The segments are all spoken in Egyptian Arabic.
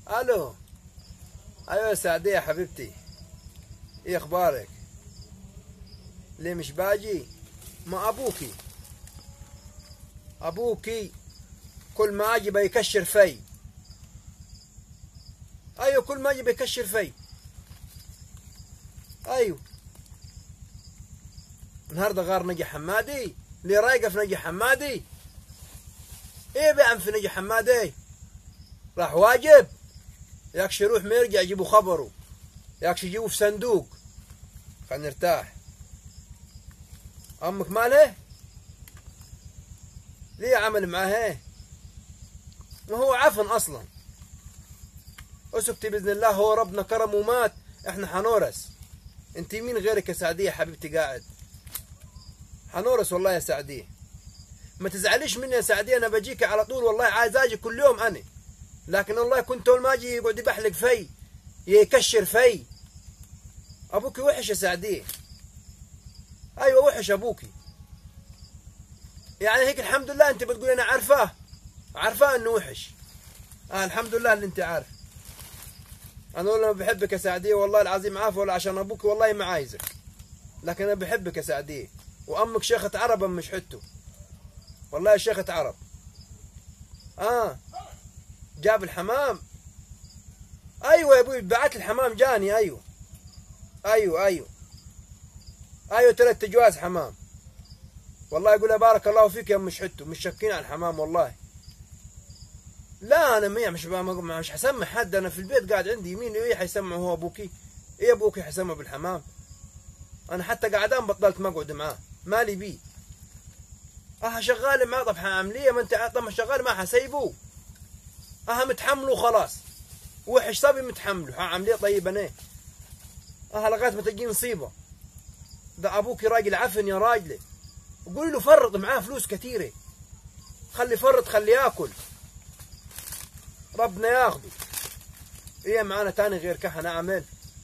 الو ايوه سعدية يا حبيبتي ايه اخبارك ليه مش باجي ما ابوكي ابوكي كل ما اجي بيكشر في ايوه كل ما اجي بيكشر في ايوه النهارده غار نجي حمادي اللي رايقه في نجي حمادي ايه بيعم في نجي حمادي راح واجب ياكش يروح ما يرجع يجيبوا خبره ياكش يجيبوا في صندوق خلينا نرتاح امك ماله ليه عمل معاه ما هو عفن اصلا اسكتي باذن الله هو ربنا كرم ومات احنا حنورس انت مين غيرك يا سعديه حبيبتي قاعد حنورس والله يا سعديه ما تزعليش مني يا سعديه انا بجيك على طول والله عايز اجي كل يوم انا لكن والله كنت اول ما اجي يقعد يبحلق في يكشر في ابوك وحش يا سعديه ايوه وحش ابوكي يعني هيك الحمد لله انت بتقول انا عارفاه عارفاه انه وحش آه الحمد لله اللي انت عارف انا والله ما بحبك يا سعديه والله العظيم عارفه ولا عشان ابوك والله ما عايزك لكن انا بحبك يا سعديه وامك شيخة عرب ام مش حته والله شيخة عرب اه جاب الحمام ايوه يا ابوي بعت الحمام جاني ايوه ايوه ايوه ايوه ثلاث جواز حمام والله يقول بارك الله فيك يا ام مش حته مش شاكين على الحمام والله لا انا مي مش مش حسمع حد انا في البيت قاعد عندي يمين ايه حيسمع هو ابوكي ايه ابوكي حيسمع بالحمام انا حتى قعدان بطلت مقعد معاه مالي بيه اه شغال معاه طب عمليه ما انت طب شغال ما حسيبه اه متحمله خلاص وحش صبي متحمله ها عمليه طيب انا اه لغايه ما تجي نصيبه ده ابوك راجل عفن يا راجله قولي له فرط معاه فلوس كثيره خلي فرط خلي ياكل ربنا ياخده ايه معانا تاني غير كحن اعمل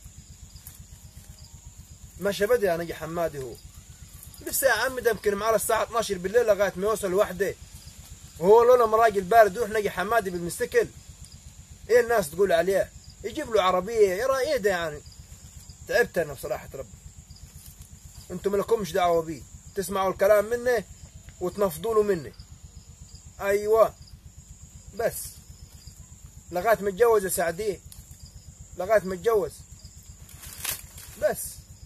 مشى بدري انا اجي حمادي هو لسه يا عمي ده يمكن معاه الساعه 12 بالليل لغايه ما يوصل وحده وهو لولا مراجل بارد يروح نجي حمادي بالمستكل ايه الناس تقول عليه يجيب له عربيه يرى ايه ده يعني تعبت انا بصراحه ربي انتم لكمش دعوه بيه تسمعوا الكلام منه وتنفضوا له منه ايوه بس لغايه ما اتجوز يا سعديه لغايه ما اتجوز بس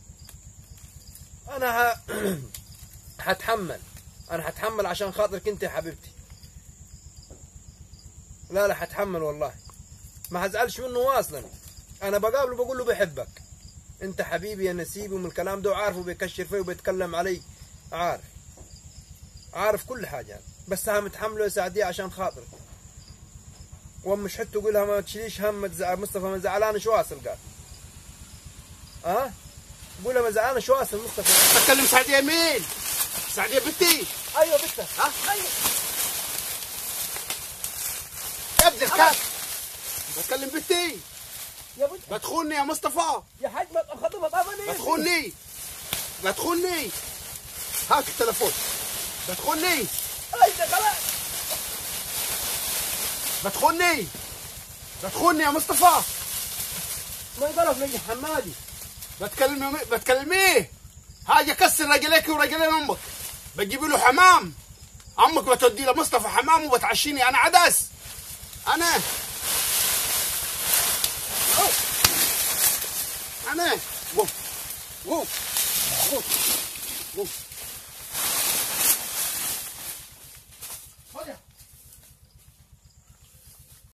انا ه... هتحمل انا هتحمل عشان خاطرك انت يا حبيبتي لا لا هتحمل والله ما هزعلش منه اصلا انا بقابله بقول له بحبك انت حبيبي يا نسيبي ومن الكلام ده وعارفه بيكشر فيه وبيتكلم علي عارف عارف كل حاجه بس ها متحمله يا سعديه عشان خاطرك وام مش حتى تقولها ما تشيليش هم تزعل مصطفى ما زعلان شو واصل قال ها أه؟ قولها ما زعلان شو واصل مصطفى بتكلم سعديه مين؟ سعديه بنتي ايوه بنتك ها؟ ايوه يا ابن الكلب بتكلم بنتي يا بنت بتخوني يا مصطفى يا حاج ما خطوه طابني بتخوني بتخوني هات التليفون بتخوني انت خلاص بتخوني بتخوني يا مصطفى ما يضرب نجي حمادي بتكلم بتكلميه حاجه كسر رجليك ورجلين امك بتجيبي له حمام امك بتودي له مصطفى حمام وبتعشيني انا عدس انا انا قوم قوم قوم قوم